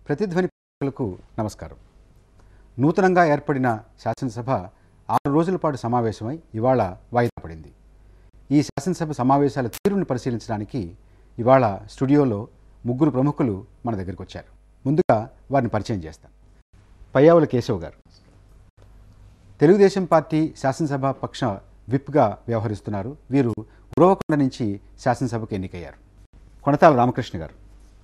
ప్రతిధ్వని ప్రేక్షకులకు నమస్కారం నూతనంగా ఏర్పడిన శాసనసభ ఆరు రోజుల పాటు సమావేశమై ఇవాళ వాయిదా పడింది ఈ శాసనసభ సమావేశాల తీరుని పరిశీలించడానికి ఇవాళ స్టూడియోలో ముగ్గురు ప్రముఖులు మన దగ్గరికి వచ్చారు ముందుగా వారిని పరిచయం చేస్తాను పయ్యావుల కేశవ్ గారు తెలుగుదేశం పార్టీ శాసనసభ పక్ష విప్గా వ్యవహరిస్తున్నారు వీరు ఉరవకొండ నుంచి శాసనసభకు ఎన్నికయ్యారు కొనతాల రామకృష్ణ గారు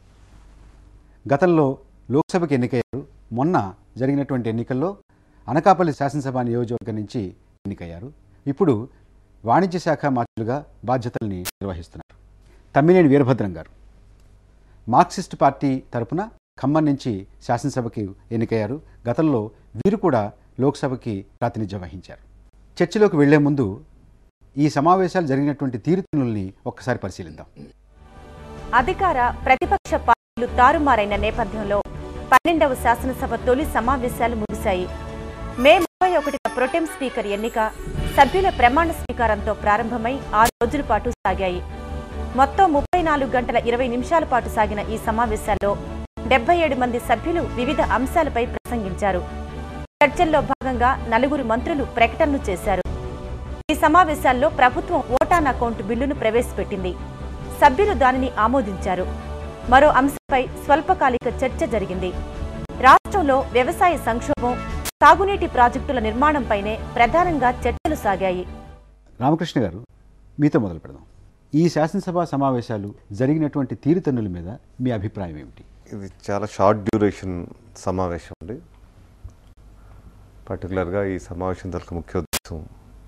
గతంలో లోక్సభకు ఎన్నికయ్యారు మొన్న జరిగినటువంటి ఎన్నికల్లో అనకాపల్లి శాసనసభ నియోజకవర్గం నుంచి ఎన్నికయ్యారు ఇప్పుడు వాణిజ్య శాఖ మంత్రులుగా బాధ్యతల్ని నిర్వహిస్తున్నారు తమ్మినేని వీరభద్రం గారు మార్క్సిస్ట్ పార్టీ తరపున ఖమ్మం నుంచి శాసనసభకి ఎన్నికయ్యారు గతంలో వీరు కూడా లోక్సభకి ప్రాతినిధ్యం వహించారు చర్చలోకి వెళ్లే ముందు ఈ సమావేశాలు జరిగినటువంటి తీరుతెన్నుల్ని ఒక్కసారి పరిశీలిద్దాం అధికార ప్రతిపక్ష పార్టీలు తారుమారైన నేపథ్యంలో పన్నెండవ శాసనసభ తొలి సమావేశాలు ముగిశాయి మే ముప్పై ఒకటిన ప్రొటెం స్పీకర్ ఎన్నిక సభ్యుల ప్రమాణ స్వీకారంతో ప్రారంభమై ఆరు రోజుల పాటు సాగాయి మొత్తం ముప్పై నాలుగు గంటల ఇరవై నిమిషాల పాటు సాగిన ఈ సమావేశాల్లో డెబ్బై ఏడు మంది సభ్యులు వివిధ అంశాలపై ప్రసంగించారు చర్చల్లో భాగంగా నలుగురు మంత్రులు ప్రకటనలు చేశారు ఈ సమావేశాల్లో ప్రభుత్వం ఓటాన్ అకౌంట్ బిల్లును ప్రవేశపెట్టింది సభ్యులు దానిని ఆమోదించారు మరో అంశంపై స్వల్పకాలిక చర్చ జరిగింది రాష్ట్రంలో వ్యవసాయ సంక్షోభం సాగునీటి ప్రాజెక్టుల నిర్మాణంపైనే ప్రధానంగా చర్చలు సాగాయి రామకృష్ణ గారు మీతో మొదలు పెడదాం ఈ శాసనసభ సమావేశాలు జరిగినటువంటి తీరుతెన్నుల మీద మీ అభిప్రాయం ఏమిటి ఇది చాలా షార్ట్ డ్యూరేషన్ సమావేశం అండి పర్టికులర్గా ఈ సమావేశం తరకు ముఖ్య ఉద్దేశం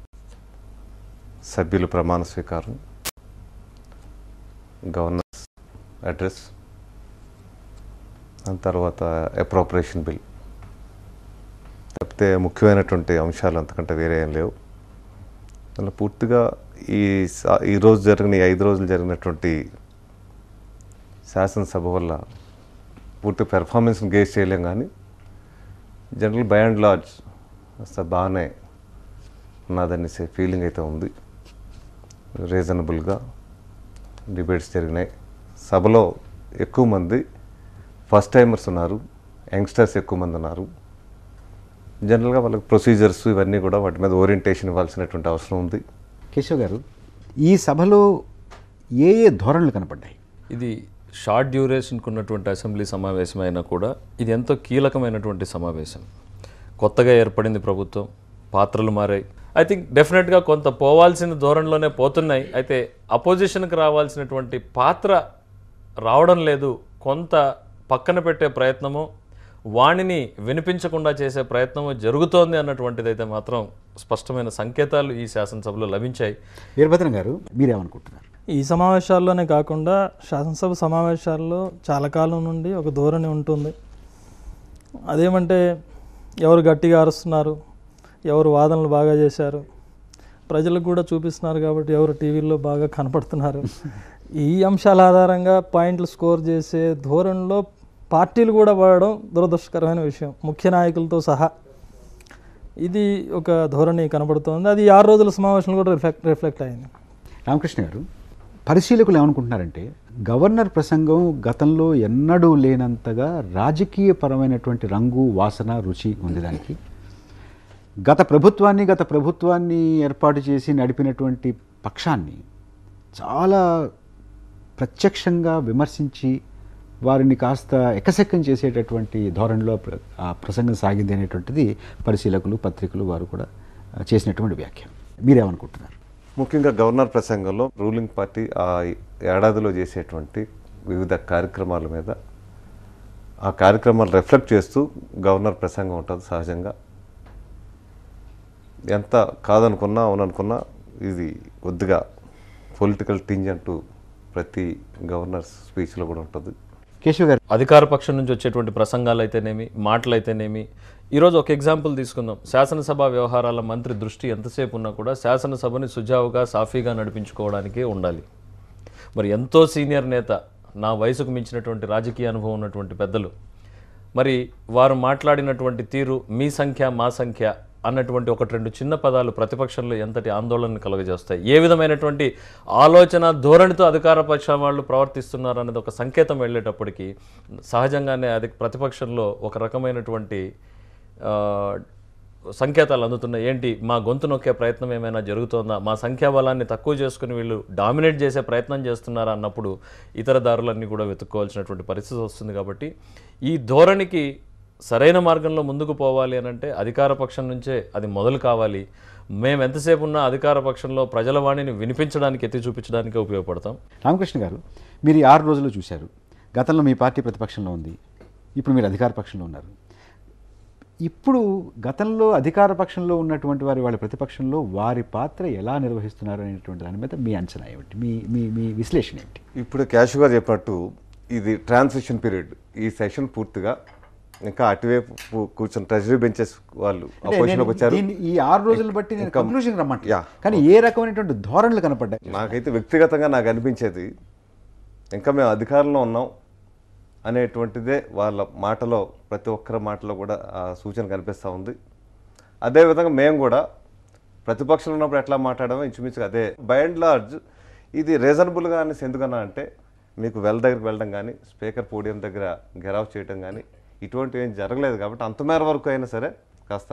సభ్యుల ప్రమాణ స్వీకారం గవర్నర్స్ అడ్రస్ దాని తర్వాత అప్రోపరేషన్ బిల్ తప్పితే ముఖ్యమైనటువంటి అంశాలు అంతకంటే వేరే ఏం లేవు అందులో పూర్తిగా ఈ సా- ఈ రోజు జరిగిన ఈ ఐదు రోజులు జరిగినటువంటి శాసనసభ వల్ల పూర్తి పెర్ఫార్మెన్స్ని గేజ్ చేయలేం కానీ జనరల్ బై అండ్ లార్జ్ కాస్త బాగానే ఉన్నదనేసే ఫీలింగ్ అయితే ఉంది రీజనబుల్గా డిబేట్స్ జరిగినాయి సభలో ఎక్కువ మంది ఫస్ట్ టైమర్స్ ఉన్నారు యంగ్స్టర్స్ ఎక్కువ మంది ఉన్నారు జనరల్గా వాళ్ళకి ప్రొసీజర్స్ ఇవన్నీ కూడా వాటి మీద ఓరియంటేషన్ ఇవ్వాల్సినటువంటి అవసరం ఉంది కేశవ్ గారు ఈ సభలో ఏ ఏ ధోరణులు కనపడ్డాయి ఇది షార్ట్ డ్యూరేషన్కి ఉన్నటువంటి అసెంబ్లీ సమావేశం అయినా కూడా ఇది ఎంతో కీలకమైనటువంటి సమావేశం కొత్తగా ఏర్పడింది ప్రభుత్వం పాత్రలు మారాయి ఐ థింక్ డెఫినెట్గా కొంత పోవాల్సిన ధోరణిలోనే పోతున్నాయి అయితే అపోజిషన్కి రావాల్సినటువంటి పాత్ర రావడం లేదు కొంత పక్కన పెట్టే ప్రయత్నము వాణిని వినిపించకుండా చేసే ప్రయత్నము జరుగుతోంది అన్నటువంటిదైతే మాత్రం స్పష్టమైన సంకేతాలు ఈ శాసనసభలో లభించాయి వీరభద్రం గారు మీరేమనుకుంటున్నారు ఈ సమావేశాల్లోనే కాకుండా శాసనసభ సమావేశాల్లో చాలా కాలం నుండి ఒక ధోరణి ఉంటుంది అదేమంటే ఎవరు గట్టిగా అరుస్తున్నారు ఎవరు వాదనలు బాగా చేశారు ప్రజలకు కూడా చూపిస్తున్నారు కాబట్టి ఎవరు టీవీల్లో బాగా కనపడుతున్నారు ఈ అంశాల ఆధారంగా పాయింట్లు స్కోర్ చేసే ధోరణిలో పార్టీలు కూడా పడడం దురదృష్టకరమైన విషయం ముఖ్య నాయకులతో సహా ఇది ఒక ధోరణి కనబడుతోంది అది ఈ ఆరు రోజుల సమావేశంలో కూడా రిఫ్లెక్ట్ రిఫ్లెక్ట్ అయింది రామకృష్ణ గారు పరిశీలకులు ఏమనుకుంటున్నారంటే గవర్నర్ ప్రసంగం గతంలో ఎన్నడూ లేనంతగా రాజకీయపరమైనటువంటి రంగు వాసన రుచి ఉంది దానికి గత ప్రభుత్వాన్ని గత ప్రభుత్వాన్ని ఏర్పాటు చేసి నడిపినటువంటి పక్షాన్ని చాలా ప్రత్యక్షంగా విమర్శించి వారిని కాస్త ఎకసెక్కం చేసేటటువంటి ధోరణిలో ప్ర- ఆ ప్రసంగం సాగింది అనేటువంటిది పరిశీలకులు పత్రికలు వారు కూడా ఆ, చేసినటువంటి వ్యాఖ్య మీరేమనుకుంటున్నారు ముఖ్యంగా గవర్నర్ ప్రసంగంలో రూలింగ్ పార్టీ ఆ ఏడాదిలో చేసేటువంటి వివిధ కార్యక్రమాల మీద ఆ కార్యక్రమాలు రిఫ్లెక్ట్ చేస్తూ గవర్నర్ ప్రసంగం ఉంటుంది సహజంగా ఎంత కాదనుకున్నా అవుననుకున్నా ఇది కొద్దిగా పొలిటికల్ టింజ్ అంటూ ప్రతి గవర్నర్ స్పీచ్లో కూడా ఉంటుంది కేశవ్ గారు అధికార పక్షం నుంచి వచ్చేటువంటి ప్రసంగాలు అయితేనేమి మాటలు అయితేనేమి ఈరోజు ఒక ఎగ్జాంపుల్ తీసుకుందాం శాసనసభ వ్యవహారాల మంత్రి దృష్టి ఎంతసేపు ఉన్నా కూడా శాసనసభని సుజావుగా సాఫీగా నడిపించుకోవడానికే ఉండాలి మరి ఎంతో సీనియర్ నేత నా వయసుకు మించినటువంటి రాజకీయ అనుభవం ఉన్నటువంటి పెద్దలు మరి వారు మాట్లాడినటువంటి తీరు మీ సంఖ్య మా సంఖ్య అన్నటువంటి ఒకటి రెండు చిన్న పదాలు ప్రతిపక్షంలో ఎంతటి ఆందోళన కలుగజేస్తాయి ఏ విధమైనటువంటి ఆలోచన ధోరణితో అధికార పక్షం వాళ్ళు ప్రవర్తిస్తున్నారు అనేది ఒక సంకేతం వెళ్ళేటప్పటికి సహజంగానే అది ప్రతిపక్షంలో ఒక రకమైనటువంటి ఆ, సంకేతాలు అందుతున్నాయి ఏంటి మా గొంతు నొక్కే ప్రయత్నం ఏమైనా జరుగుతోందా మా సంఖ్యాబలాన్ని తక్కువ చేసుకుని వీళ్ళు డామినేట్ చేసే ప్రయత్నం చేస్తున్నారా అన్నప్పుడు ఇతర దారులన్నీ కూడా వెతుక్కోవాల్సినటువంటి పరిస్థితి వస్తుంది కాబట్టి ఈ ధోరణికి సరైన మార్గంలో ముందుకు పోవాలి అని అంటే అధికార పక్షం నుంచే అది మొదలు కావాలి మేము ఎంతసేపు ఉన్నా అధికార పక్షంలో ప్రజల వాణిని వినిపించడానికి ఎత్తి చూపించడానికే ఉపయోగపడతాం రామకృష్ణ గారు మీరు ఈ ఆరు రోజులు చూశారు గతంలో మీ పార్టీ ప్రతిపక్షంలో ఉంది ఇప్పుడు మీరు అధికార పక్షంలో ఉన్నారు ఇప్పుడు గతంలో అధికార పక్షంలో ఉన్నటువంటి వారి వాళ్ళ ప్రతిపక్షంలో వారి పాత్ర ఎలా నిర్వహిస్తున్నారు అనేటువంటి దాని మీద మీ అంచనా ఏమిటి మీ మీ మీ విశ్లేషణ ఏమిటి ఇప్పుడు క్యాష్ గారు చెప్పినట్టు ఇది ట్రాన్సిషన్ పీరియడ్ ఈ సెషన్ పూర్తిగా ఇంకా అటువైపు కూ- కూర్చొని ట్రెజరీ బెంచెస్ వాళ్ళు అంటే అపోజిషన్లోకి నేను వచ్చారు దీన్ని ఈ ఆరు రోజులు బట్టి నేను ఇంకా- కంక్లూజన్ రమ్మంటా యా. కానీ ఏ రకమైనటువంటి ధోరణులు కనపడ్డాయి నాకైతే వ్యక్తిగతంగా నాకు అనిపించేది ఇంకా మేము అధికారంలో ఉన్నాం అనేటువంటిదే వాళ్ళ మాటలో ప్రతి ఒక్కరి మాటలో కూడా ఆ సూచన కనిపిస్తూ ఉంది అదేవిధంగా మేము కూడా ప్రతిపక్షంలో ఉన్నప్పుడు ఎట్లా మాట్లాడామో ఇంచుమించుగా అదే బై అండ్ లార్జ్ ఇది రీజనబుల్గా అనేసి ఎందుకన్నా అంటే మీకు వెల్ దగ్గరికి వెళ్ళడం కానీ స్పీకర్ పోడియం దగ్గర గెరావ్ చేయడం కానీ ఇటువంటివి ఏం జరగలేదు కాబట్టి అంత మేర వరకు అయినా సరే కాస్త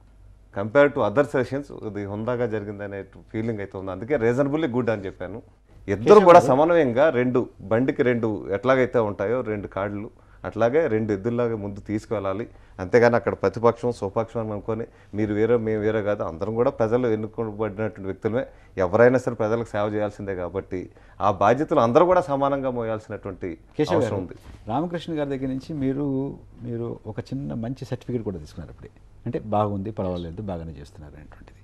కంపేర్ టు అదర్ సెషన్స్ ఇది హుందాగా జరిగిందనే ఫీలింగ్ అయితే ఉంది అందుకే రీజనబుల్లీ గుడ్ అని చెప్పాను ఇద్దరు కూడా సమన్వయంగా రెండు బండికి రెండు ఎట్లాగైతే ఉంటాయో రెండు కార్డులు అట్లాగే రెండు ఎద్దుల్లాగా ముందు తీసుకువెళ్ళాలి అంతేగాని అక్కడ ప్రతిపక్షం స్వపక్షం అని అనుకొని మీరు వేరే మేము వేరే కాదు అందరం కూడా ప్రజలు ఎన్నుకోబడినటువంటి వ్యక్తులమే ఎవరైనా సరే ప్రజలకు సేవ చేయాల్సిందే కాబట్టి ఆ బాధ్యతలు అందరూ కూడా సమానంగా మోయాల్సినటువంటి కేశవ్ అవసరం గారు ఉంది రామకృష్ణ గారి దగ్గర నుంచి మీరు మీరు ఒక చిన్న మంచి సర్టిఫికేట్ కూడా తీసుకున్నారు అప్పుడే అంటే బాగుంది పర్వాలేదు బాగానే చేస్తున్నారు అనేటువంటిది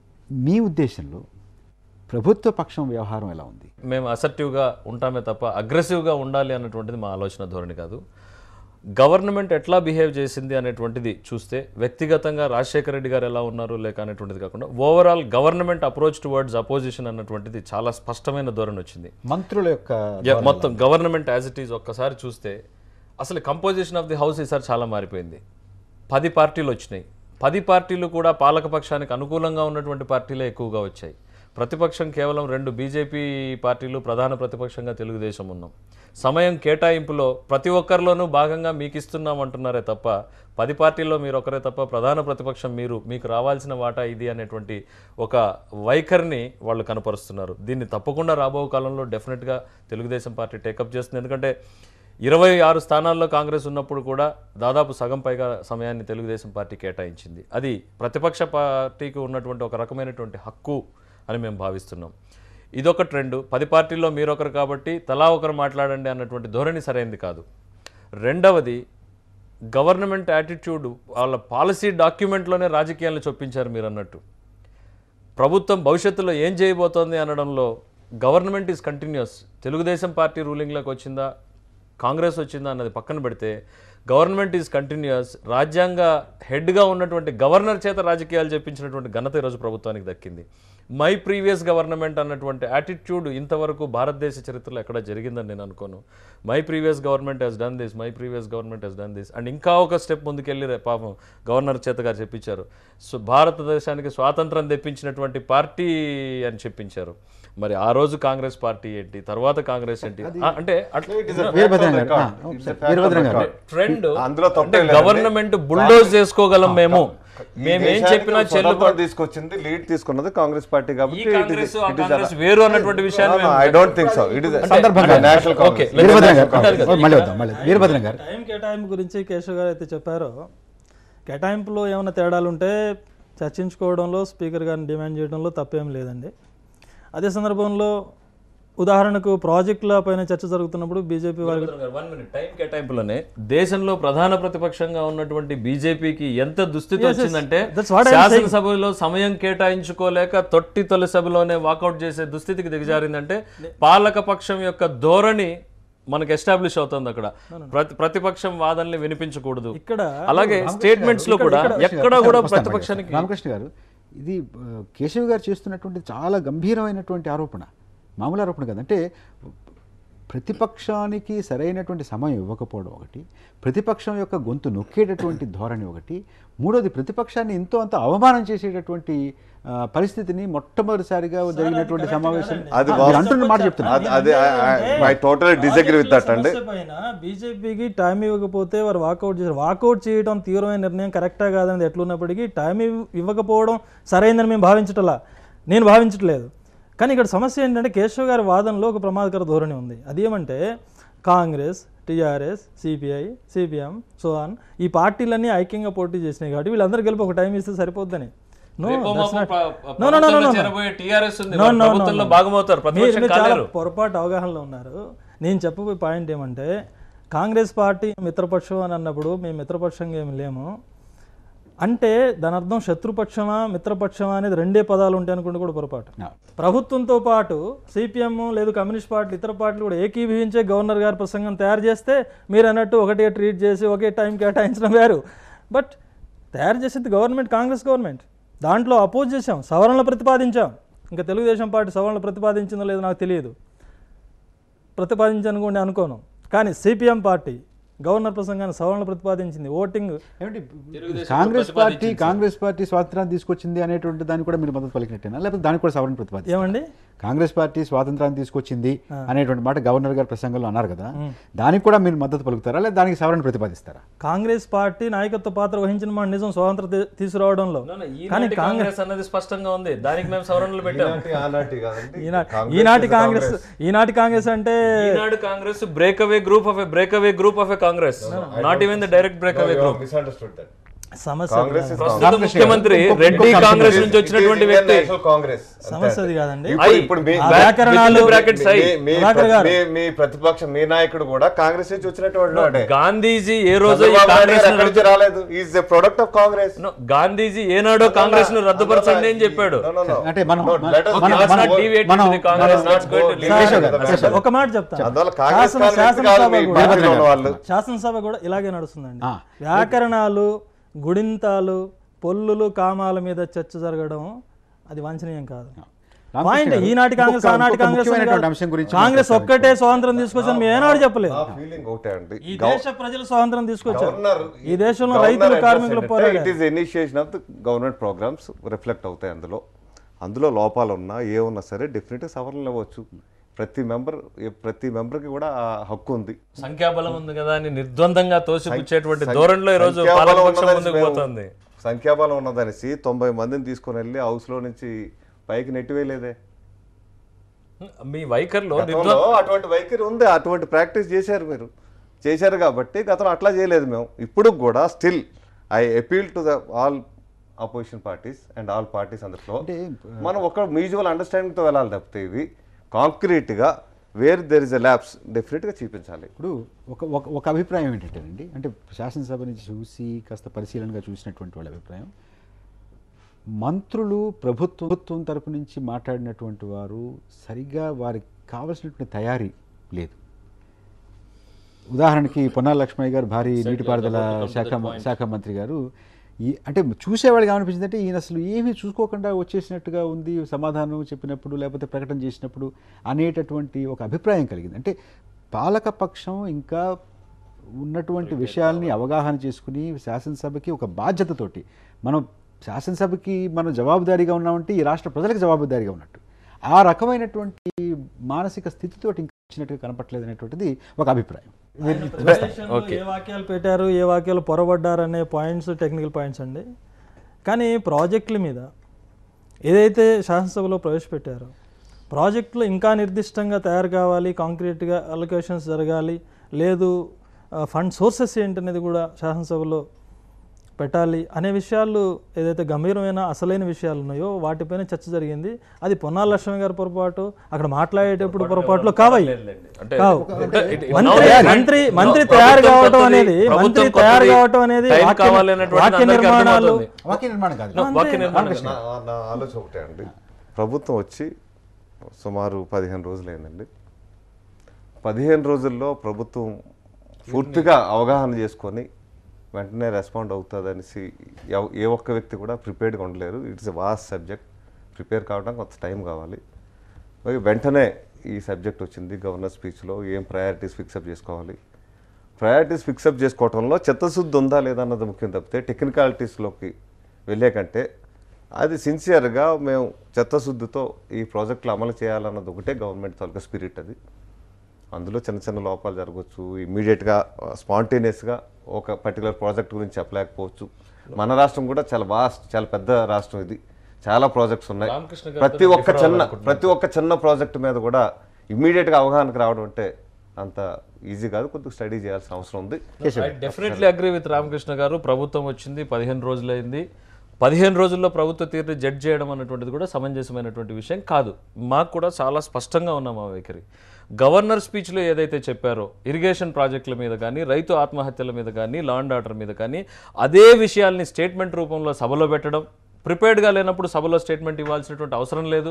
మీ ఉద్దేశంలో ప్రభుత్వ పక్షం వ్యవహారం ఎలా ఉంది మేము అసర్టివ్గా ఉంటామే తప్ప అగ్రెసివ్గా ఉండాలి అన్నటువంటిది మా ఆలోచన ధోరణి కాదు గవర్నమెంట్ ఎట్లా బిహేవ్ చేసింది అనేటువంటిది చూస్తే వ్యక్తిగతంగా రాజశేఖర రెడ్డి గారు ఎలా ఉన్నారు లేక అనేటువంటిది కాకుండా overall government approach towards opposition అన్నటువంటిది చాలా స్పష్టమైన ధోరణి వచ్చింది మంత్రుల యొక్క యా, మొత్తం గవర్నమెంట్ యాజ్ ఇట్ ఈజ్ ఒక్కసారి చూస్తే అసలు కంపోజిషన్ ఆఫ్ ది హౌస్ ఈసారి చాలా మారిపోయింది పది పార్టీలు వచ్చినాయి పది పార్టీలు కూడా పాలకపక్షానికి అనుకూలంగా ఉన్నటువంటి పార్టీలే ఎక్కువగా వచ్చాయి ప్రతిపక్షం కేవలం రెండు బీజేపీ పార్టీలు ప్రధాన ప్రతిపక్షంగా తెలుగుదేశం ఉన్నాం సమయం కేటాయింపులో ప్రతి ఒక్కరిలోనూ భాగంగా మీకు ఇస్తున్నాం అంటున్నారే తప్ప పది పార్టీల్లో మీరు ఒకరే తప్ప ప్రధాన ప్రతిపక్షం మీరు మీకు రావాల్సిన వాటా ఇది అనేటువంటి ఒక వైఖరిని వాళ్ళు కనపరుస్తున్నారు దీన్ని తప్పకుండా రాబో కాలంలో డెఫినెట్గా తెలుగుదేశం పార్టీ టేకప్ చేస్తుంది ఎందుకంటే ఇరవై ఆరు స్థానాల్లో కాంగ్రెస్ ఉన్నప్పుడు కూడా దాదాపు సగం పైగా సమయాన్ని తెలుగుదేశం పార్టీ కేటాయించింది అది ప్రతిపక్ష పార్టీకి ఉన్నటువంటి ఒక రకమైనటువంటి హక్కు అని మేము భావిస్తున్నాం ఇదొక ట్రెండ్ పది పార్టీల్లో మీరొకరు కాబట్టి తలా ఒకరు మాట్లాడండి అన్నటువంటి ధోరణి సరైనది కాదు రెండవది గవర్నమెంట్ యాటిట్యూడ్ వాళ్ళ పాలసీ డాక్యుమెంట్లోనే రాజకీయాలను చొప్పించారు మీరు అన్నట్టు ప్రభుత్వం భవిష్యత్తులో ఏం చేయబోతోంది అనడంలో government is continues Telugu Desam party రూలింగ్లోకి వచ్చిందా కాంగ్రెస్ వచ్చిందా అన్నది పక్కన పెడితే గవర్నమెంట్ ఈజ్ కంటిన్యూస్ రాజ్యాంగ హెడ్గా ఉన్నటువంటి గవర్నర్ చేత రాజకీయాలు చెప్పించినటువంటి ఘనత ఈరోజు ప్రభుత్వానికి దక్కింది మై ప్రీవియస్ గవర్నమెంట్ అన్నటువంటి యాటిట్యూడ్ ఇంతవరకు భారతదేశ చరిత్రలో ఎక్కడ జరిగిందని నేను అనుకోను my previous government has done this my previous government has done this and ఇంకా ఒక స్టెప్ ముందుకెళ్ళి రే- పాపం గవర్నర్ చేత గారు చెప్పించారు సో భారతదేశానికి స్వాతంత్రం తెప్పించినటువంటి పార్టీ అని చెప్పించారు మరి ఆ రోజు కాంగ్రెస్ పార్టీ ఏంటి తర్వాత కాంగ్రెస్ ఏంటి ఆ, అంటే అట్లా వీరభద్రం గారు ఆ, ఒకసారి వీరభద్రం గారు ట్రెండ్ అందులో అంటే తప్పే లేదండి. గవర్నమెంట్ బుల్డోజ్ చేసుకోగలం మేము మేమేం చెప్పినా చెల్లు స్వతంత్రం తీసుకొచ్చింది లీడ్ తీసుకున్నది కాంగ్రెస్ పార్టీ ఈ కాబట్టి కాంగ్రెస్ ఆ కాంగ్రెస్ వేరు అన్నటువంటి విషయాన్ని మేము- I don't think so it is సందర్భంగా నేషనల్ ఓకే. వీరభద్రం గారు ఆ, మళ్ళీ వద్దాం మళ్ళీ వీరభద్రం గారు టైం కేటాయింపు గురించి కేశవ్ గారు అయితే చెప్పారో కేటాయింపులో ఏమైనా తేడాలు ఉంటే చర్చించుకోవడంలో స్పీకర్ గారిని డిమాండ్ చేయడంలో తప్పేం లేదండి అదే సందర్భంలో ఉదాహరణకు ప్రాజెక్టుల పైన చర్చ జరుగుతున్నప్పుడు బీజేపీ వారి వన్ మినిట్ టైం కేటాయింపులోనే దేశంలో ప్రధాన ప్రతిపక్షంగా ఉన్నటువంటి బీజేపీకి ఎంత దుస్థితి Yes, yes. వచ్చిందంటే That's what I'm saying. శాసనసభలో సమయం కేటాయించుకోలేక తొట్టి తొలి సభలోనే వాకౌట్ చేసే దుస్థితికి దిగజారిందంటే పాలక పక్షం యొక్క ధోరణి మనకు ఎస్టాబ్లిష్ అవుతుంది అక్కడ ప్రతి ప్రతిపక్షం వాదనని వినిపించకూడదు ఇక్కడ అలాగే స్టేట్మెంట్స్ లో కూడా ఎక్కడ కూడా ప్రతిపక్షానికి రామకృష్ణ గారు ఇది ఆ, కేశవ్ గారు చేస్తున్నటువంటి చాలా గంభీరమైనటువంటి ఆరోపణ మామూలు ఆరోపణ కాదు అంటే ప్రతిపక్షానికి సరైనటువంటి సమయం ఇవ్వకపోవడం ఒకటి ప్రతిపక్షం యొక్క గొంతు నొక్కేటటువంటి ధోరణి ఒకటి మూడోది ప్రతిపక్షాన్ని ఎంతో అంత అవమానం చేసేటటువంటి ఆ, పరిస్థితిని మొట్టమొదటిసారిగా జరిగినటువంటి సమావేశం అది మీరు వాస్తవం. అంటున్న మాట చెప్తున్నారు అది- అది I totally disagree with that అండి బీజేపీకి టైం ఇవ్వకపోతే వారు వాకౌట్ చేశారు వాకౌట్ చేయడం తీవ్రమైన నిర్ణయం కరెక్టా కాదనేది ఎట్లున్నప్పటికీ టైం ఇవ్- ఇవ్వకపోవడం సరైందని మేము భావించటలా నేను భావించట్లేదు కానీ ఇక్కడ సమస్య ఏంటంటే కేశవ్ గారి వాదనలో ఒక ప్రమాదకర ధోరణి ఉంది అదేమంటే Congress TRS CPI CPM so on ఈ పార్టీలన్నీ ఐక్యంగా పోటీ చేసినాయి కాబట్టి వీళ్ళందరూ కలిపి ఒక టైం ఇస్తే సరిపోద్దని No, రేపో that's మాపో not- ప్ర- No, no, no, no, ప్రభుత్వంలో no. చేరబోయే TRS ఉంది. No, వాళ్ళు no, no, ప్రభుత్వంలో no. భాగమవుతారు మీరు ప్రతిపక్షం మీరు చాలా కాలేరు పొరపాటు అవగాహనలో ఉన్నారు నేను చెప్పబోయే పాయింట్ ఏమంటే కాంగ్రెస్ పార్టీ మిత్రపక్షం అని అన్నప్పుడు మేము మిత్రపక్షంగా ఏమి లేము అంటే దాని అర్థం శత్రుపక్షమా మిత్రపక్షమా అనేది రెండే పదాలు ఉంటాయి అనుకుంటే కూడా పొరపాటు No. ప్రభుత్వంతో పాటు సిపిఎం లేదు కమ్యూనిస్ట్ పార్టీలు ఇతర పార్టీలు కూడా ఏకీభవించే గవర్నర్ గారి ప్రసంగం తయారు చేస్తే మీరు అన్నట్టు ఒకటే ట్రీట్ చేసి ఒకే టైం కేటాయించడం వేరు బట్ తయారు చేసేది గవర్నమెంట్ కాంగ్రెస్ గవర్నమెంట్ దాంట్లో అపోజ్ చేశాం సవరణలు ప్రతిపాదించాం ఇంకా తెలుగుదేశం పార్టీ సవరణలు ప్రతిపాదించిందో లేదో నాకు తెలియదు ప్రతిపాదించను కూడా నేను అనుకోను కానీ సిపిఎం పార్టీ గవర్నర్ ప్రసంగాన్ని సవరణలు ప్రతిపాదించింది ఓటింగ్ ఏమంటే కాంగ్రెస్ పార్టీ కాంగ్రెస్ పార్టీ స్వాతంత్రాన్ని తీసుకొచ్చింది అనేటువంటి దాన్ని కూడా మీరు మద్దతు పలికినట్టేనా లేకపోతే దానికి కూడా సవరణ ప్రతిపాదించారు ఏమండి కాంగ్రెస్ పార్టీ స్వాతంత్రాన్ని తీసుకొచ్చింది అనేటువంటి మాట గవర్నర్ గారి ప్రసంగంలో అన్నారు కదా దానికి కూడా మీరు మద్దతు పలుకుతారా లేదా దానికి సవరణ ప్రతిపాదిస్తారా కాంగ్రెస్ పార్టీ నాయకత్వ పాత్ర వహించిన మాట నిజం స్వాతంత్ర తీ- తీసుకురావడంలో కానీ ఈనాటి కాంగ్రెస్ అన్నది స్పష్టంగా ఉంది దానికి మేము సవరణలు పెట్టాం ఆనాటి కాదండి ఈనా- ఈనాటి కాంగ్రెస్ ఈనాటి కాంగ్రెస్ అంటే ఈనాడు Congress break away group of a break away group of a Congress not even the direct break away group misunderstood that సమస్య కాంగ్రెస్ is ప్రస్తుత ముఖ్యమంత్రి రెడ్డి కాంగ్రెస్ నుంచి వచ్చినటువంటి వ్యక్తి కాంగ్రెస్ సమస్య అది కాదండి ఇప్పుడు ఇప్పుడు మీ- ఆ మీ- వ్యాకరణాలు within the brackets I. మీ- మీ ప్రభాకర్ ప్ర- గారు. మీ- మీ ప్రతిపక్ష మీ నాయకుడు కూడా కాంగ్రెస్ నుంచి వచ్చినటువంటి వాడే. గాంధీజీ ఏ రోజు ఈ చంద్రబాబు నాయుడు కాంగ్రెస్ గారు ఎక్కడి నుంచి రాలేదు is a product of Congress No, Gandhiji ఏనాడో కాంగ్రెస్ ను రద్దుపరచండి అని చెప్పాడు అంటే మనం No, let us- Okay, మనం- let's not మనం- deviate మనం- into the Congress, మనం- let's go to Leave Keshav it గారు, at that. కేశవ్ గారు. ఒక మాట చెప్తాను అందువల్ల కాంగ్రెస్ శాసన- కాంగ్రెస్ కాదు, మీ శాసనసభ పార్టీలో కూడా ఉన్న వాళ్ళు శాసనసభ కూడా ఇలాగే నడుస్తుందండి ఆ. వ్యాకరణాలు గుడింతాలు పొల్లులు కామాల మీద చర్చ జరగడం అది వాంఛనీయం కాదు రామకృష్ణ పాయింట్ గారు, ఈనాటి కాంగ్రెస్ ఇంకొక- ఆనాటి ఇంకొక కాంగ్రెస్ అని ముఖ్యమైనటువంటి కాదు. అంశం గురించి కాంగ్రెస్ మాట్లాడాలి. ఒక్కటే స్వాతంత్రం తీసుకొచ్చాను మేము ఏనాడు చెప్పలేదు ఆ ఫీలింగ్ ఒకటే అండి ఈ దేశ ప్రజలు స్వాతంత్రం తీసుకొచ్చారు గవర్నర్ ఈ దేశంలో రైతులు కార్మికులు ఇట్ పోరాడారు is initiation of the government programs reflect అవుతాయి అందులో అందులో లోపాలు ఉన్నా ఏ ఉన్నా సరే డెఫినెట్గా సవరణలు ఇవ్వచ్చు ప్రతి మెంబర్ ప్రతి మెంబర్కి కూడా ఆ హక్కు ఉంది సంఖ్యాబలం ఉంది కదా అని నిర్ద్వందంగా తోసిపుచ్చేటువంటి ధోరణిలో ఈ రోజు సంఖ్యాబలం పాలకపక్షం ఉన్నదని ముందుకు మేము- పోతుంది సంఖ్యాబలం ఉన్నదనేసి తొంభై మందిని తీసుకొని వెళ్ళి హౌస్లో నుంచి పైకి నెట్టివేయలేదే మీ వైఖరిలో గతంలో అటువంటి వైఖరి ఉంది అటువంటి ప్రాక్టీస్ చేశారు మీరు చేశారు కాబట్టి గతంలో అట్లా చేయలేదు మేము ఇప్పుడు కూడా still I appeal to the all opposition parties and all parties అందరిలో మనం ఒక మ్యూచువల్ అండర్స్టాండింగ్తో వెళ్ళాలి తప్పితే ఇది కాంక్రీట్గా where there is a labs డెఫినెట్గా చూపించాలి ఇప్పుడు ఒక ఒక ఒక అభిప్రాయం ఏంటంటేనండి అంటే శాసనసభని చూసి కాస్త పరిశీలనగా చూసినటువంటి వాళ్ళ అభిప్రాయం మంత్రులు ప్రభుత్వం ప్రభుత్వం తరపు నుంచి మాట్లాడినటువంటి వారు సరిగ్గా వారికి కావలసినటువంటి తయారీ లేదు ఉదాహరణకి పొన్నాల లక్ష్మయ్య గారు భారీ నీటిపారుదల శాఖ శాఖ మంత్రి గారు ఈ అంటే చూసేవాడికి ఏమనిపించింది అంటే ఈయన అసలు ఏమీ చూసుకోకుండా వచ్చేసినట్టుగా ఉంది సమాధానం చెప్పినప్పుడు లేకపోతే ప్రకటన చేసినప్పుడు అనేటటువంటి ఒక అభిప్రాయం కలిగింది అంటే పాలక పక్షం ఇంకా ఉన్నటువంటి విషయాల్ని అవగాహన చేసుకుని శాసనసభకి ఒక బాధ్యతతోటి మనం శాసనసభకి మనం జవాబుదారీగా ఉన్నామంటే ఈ రాష్ట్ర ప్రజలకు జవాబుదారీగా ఉన్నట్టు ఆ రకమైనటువంటి మానసిక స్థితితోటి ఇంకా వచ్చినట్టుగా కనపట్లేదు అనేటువంటిది ఒక అభిప్రాయం ప్రజెంటేషన్లో ఏ వాక్యాలు పెట్టారు ఏ వాక్యాలు పొరబడ్డారు అనే పాయింట్స్ టెక్నికల్ పాయింట్స్ అండి కానీ ప్రాజెక్టుల మీద ఏదైతే శాసనసభలో ప్రవేశపెట్టారో ప్రాజెక్టులు ఇంకా నిర్దిష్టంగా తయారు కావాలి కాంక్రీట్గా అలొకేషన్స్ జరగాలి లేదు ఫండ్ సోర్సెస్ ఏంటనేది కూడా శాసనసభలో పెట్టాలి అనే విషయాలు ఏదైతే గంభీరమైన అసలైన విషయాలు ఉన్నాయో వాటిపైన చర్చ జరిగింది అది పొన్నాల లక్ష్మణ్ గారి పొరపాటు అక్కడ మాట్లాడేటప్పుడు పొరపాట్లు కావయి అంటే కావు. అంటే it- it- మంత్రి now- మంత్రి No, మంత్రి ప్రభుత్వం తయారు కావటం కొత్తది, అనేది మంత్రి ప్రభుత్వం తయారు కొత్తది, కావటం అనేది time వాక్య- కావాలి అన్నటువంటిది వాక్య అందరికీ నిర్మాణాలు అర్థమవుతుంది. వాక్య నిర్మాణం కాదు No, వాక్య నిర్మాణం రామకృష్ణ నా నా ఆలోచన ఒకటే అండి ప్రభుత్వం వచ్చి సుమారు పదిహేను రోజులైందండి పదిహేను రోజుల్లో ప్రభుత్వం పూర్తిగా అవగాహన చేసుకొని వెంటనే రెస్పాండ్ అవుతుంది అనేసి ఎవ- ఏ ఒక్క వ్యక్తి కూడా ప్రిపేర్డ్గా ఉండలేరు it's a vast subject prepare కావడానికి కొంత టైం కావాలి మరి వెంటనే ఈ సబ్జెక్ట్ వచ్చింది గవర్నర్ స్పీచ్లో ఏం ప్రయారిటీస్ ఫిక్సప్ చేసుకోవాలి ప్రయారిటీస్ ఫిక్సప్ చేసుకోవటంలో చిత్తశుద్ధి ఉందా లేదా అన్నది ముఖ్యం తప్పితే టెక్నికాలిటీస్లోకి వెళ్ళే కంటే అది సిన్సియర్గా మేము చిత్తశుద్ధితో ఈ ప్రాజెక్టులు అమలు చేయాలన్నది ఒకటే గవర్నమెంట్ తాలూకా స్పిరిట్ అది అందులో చిన్న చిన్న లోపాలు జరగవచ్చు ఇమీడియట్గా స్పాంటేనియస్గా ఒక పర్టికులర్ ప్రాజెక్ట్ గురించి చెప్పలేకపోవచ్చు మన రాష్ట్రం కూడా చాలా వాస్ట్ చాలా పెద్ద రాష్ట్రం ఇది చాలా ప్రాజెక్ట్స్ ఉన్నాయి రామకృష్ణ గారితో ప్రతి ఒక్క differ చిన్న అవ్వాలనుకుంటున్నాను. ప్రతి ఒక్క చిన్న ప్రాజెక్ట్ మీద కూడా ఇమీడియట్గా అవగాహనకు రావడం అంటే అంత ఈజీ కాదు కొద్దిగా స్టడీ చేయాల్సిన అవసరం ఉంది I definitely agree with Ramakrishna garu ప్రభుత్వం వచ్చింది పదిహేను రోజులైంది పదిహేను రోజుల్లో ప్రభుత్వ తీరుని జడ్జ్ చేయడం అన్నటువంటిది కూడా సమంజసమైనటువంటి విషయం కాదు మాకు కూడా చాలా స్పష్టంగా ఉన్నాం ఆ వైఖరి గవర్నర్ స్పీచ్లో ఏదైతే చెప్పారో ఇరిగేషన్ ప్రాజెక్టుల మీద కానీ రైతు ఆత్మహత్యల మీద కానీ లా అండ్ ఆర్డర్ మీద కానీ అదే విషయాల్ని స్టేట్మెంట్ రూపంలో సభలో పెట్టడం ప్రిపేర్డ్గా లేనప్పుడు సభలో స్టేట్మెంట్ ఇవ్వాల్సినటువంటి అవసరం లేదు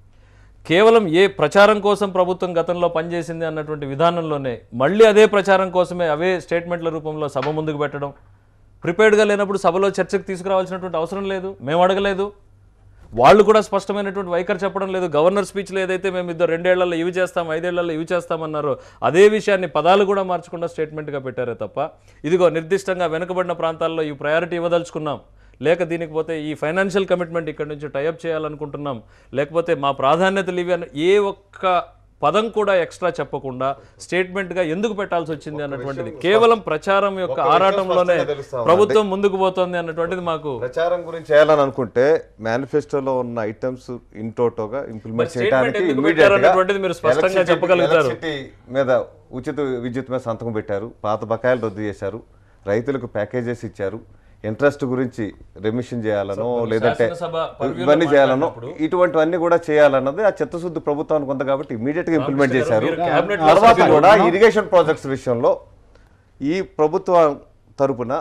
కేవలం ఏ ప్రచారం కోసం ప్రభుత్వం గతంలో పనిచేసింది అన్నటువంటి విధానంలోనే మళ్ళీ అదే ప్రచారం కోసమే అవే స్టేట్మెంట్ల రూపంలో సభ ముందుకు పెట్టడం ప్రిపేర్డ్గా లేనప్పుడు సభలో చర్చకు తీసుకురావాల్సినటువంటి అవసరం లేదు మేము అడగలేదు వాళ్ళు కూడా స్పష్టమైనటువంటి వైఖరి చెప్పడం లేదు గవర్నర్ స్పీచ్లో ఏదైతే మేము ఇద్దరు రెండేళ్లలో ఇవి చేస్తాం ఐదేళ్లలో ఇవి చేస్తామన్నారో అదే విషయాన్ని పదాలు కూడా మార్చకుండా స్టేట్మెంట్గా పెట్టారే తప్ప ఇదిగో నిర్దిష్టంగా వెనుకబడిన ప్రాంతాల్లో ఈ ప్రయారిటీ ఇవ్వదలుచుకున్నాం లేక దీనికి పోతే ఈ ఫైనాన్షియల్ కమిట్మెంట్ ఇక్కడ నుంచి టైఅప్ చేయాలనుకుంటున్నాం లేకపోతే మా ప్రాధాన్యతలు ఇవి అని ఏ ఒక్క పదం కూడా ఎక్స్ట్రా చెప్పకుండా స్టేట్మెంట్గా ఎందుకు పెట్టాల్సి వచ్చింది అన్నటువంటిది కేవలం ప్రచారం యొక్క ఒక విషయం ఆరాటంలోనే స్పష్టంగా తెలుస్తా ఉందండి. ప్రభుత్వం ముందుకు పోతోంది అన్నటువంటిది మాకు ప్రచారం గురించి చేయాలని అనుకుంటే మేనిఫెస్టోలో ఉన్న ఐటమ్స్ ఇన్ టోటోగా ఇంప్లిమెంట్ మరి statement చేయడానికి ఎందుకు immediate గా పెట్టారన్నటువంటిది మీరు స్పష్టంగా electricity- చెప్పగలుగుతారు. electricity మీద ఉచిత విద్యుత్ మీద సంతకం పెట్టారు పాత బకాయిలు రద్దు చేశారు రైతులకు ప్యాకేజెస్ ఇచ్చారు ఇంట్రెస్ట్ గురించి రెమిషన్ చేయాలనో లేదంటే శాసనసభ purview లో ఇవన్నీ చేయాలనో మాట్లాడినప్పుడు- ఇటువంటివన్నీ కూడా చేయాలన్నది ఆ చిత్తశుద్ధి ప్రభుత్వానికి ఉంది కాబట్టి ఇమీడియట్ గా ఇంప్లిమెంట్ రామకృష్ణ గారు, చేశారు మీరు cabinet లో తర్వాత సభ్యులు కూడా ఇరిగేషన్ ప్రాజెక్ట్స్ విషయంలో ఈ ప్రభుత్వం తరపున